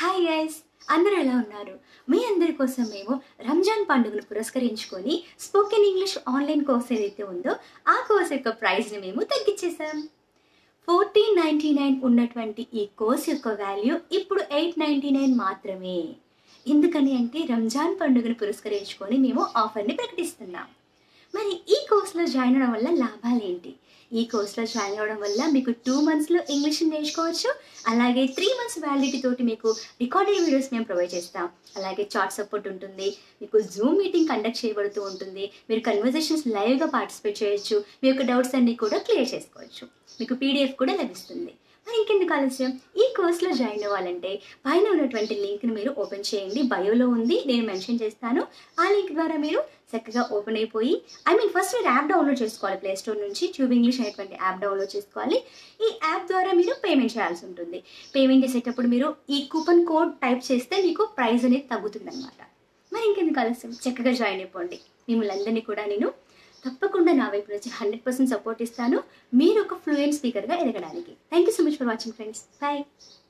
hi guys అందరూ ఎలా ఉన్నారు మీ అందరి కోసం మేము రంజాన్ పండుగను పురస్కరించుకొని స్పోకెన్ ఇంగ్లీష్ ఆన్లైన్ కోర్స్ ఏదైతే ఉందో ఆ కోర్స్ యొక్క ప్రైస్ని మేము తగ్గించేసాం ఫోర్టీన్ నైంటీ నైన్ ఉన్నటువంటి ఈ కోర్స్ యొక్క వాల్యూ ఇప్పుడు ఎయిట్ నైంటీ నైన్ మాత్రమే ఎందుకని అంటే రంజాన్ పండుగను పురస్కరించుకొని మేము ఆఫర్ని ప్రకటిస్తున్నాం మరి ఈ కోర్సులో జాయిన్ అవ్వడం వల్ల లాభాలు ఏంటి ఈ కోర్సులో జాయిన్ అవ్వడం వల్ల మీకు టూ మంత్స్లో ఇంగ్లీష్ నేర్చుకోవచ్చు అలాగే త్రీ మంత్స్ వ్యాలిడిటీ తోటి మీకు రికార్డెడ్ వీడియోస్ మేము ప్రొవైడ్ చేస్తాం అలాగే చాట్ సపోర్ట్ ఉంటుంది మీకు జూమ్ మీటింగ్ కండక్ట్ చేయబడుతూ ఉంటుంది మీరు కన్వర్జేషన్స్ లైవ్గా పార్టిసిపేట్ చేయొచ్చు మీ యొక్క డౌట్స్ అన్ని కూడా క్లియర్ చేసుకోవచ్చు మీకు పీడిఎఫ్ కూడా లభిస్తుంది మరి ఇంకెందుకు ఆలస్యం ఈ కోర్సులో జాయిన్ అవ్వాలంటే పైన ఉన్నటువంటి లింక్ని మీరు ఓపెన్ చేయండి బయోలో ఉంది నేను మెన్షన్ చేస్తాను ఆ లింక్ ద్వారా మీరు చక్కగా ఓపెన్ అయిపోయి ఐ మీన్ ఫస్ట్ మీరు యాప్ డౌన్లోడ్ చేసుకోవాలి ప్లే స్టోర్ నుంచి ట్యూబ్ ఇంగ్లీష్ అనేటువంటి యాప్ డౌన్లోడ్ చేసుకోవాలి ఈ యాప్ ద్వారా మీరు పేమెంట్ చేయాల్సి ఉంటుంది పేమెంట్ చేసేటప్పుడు మీరు ఈ కూపన్ కోడ్ టైప్ చేస్తే మీకు ప్రైస్ అనేది తగ్గుతుంది అనమాట మరి ఇంకెందుకు ఆలస్యం చక్కగా జాయిన్ అయిపోండి మిమ్మల్ని అందరినీ కూడా నేను తప్పకుండా నా వైపు నుంచి హండ్రెడ్ పర్సెంట్ సపోర్ట్ ఇస్తాను మీరు ఒక ఫ్లూయెంట్ స్పీకర్గా ఎదగడానికి thank you so much for watching friends bye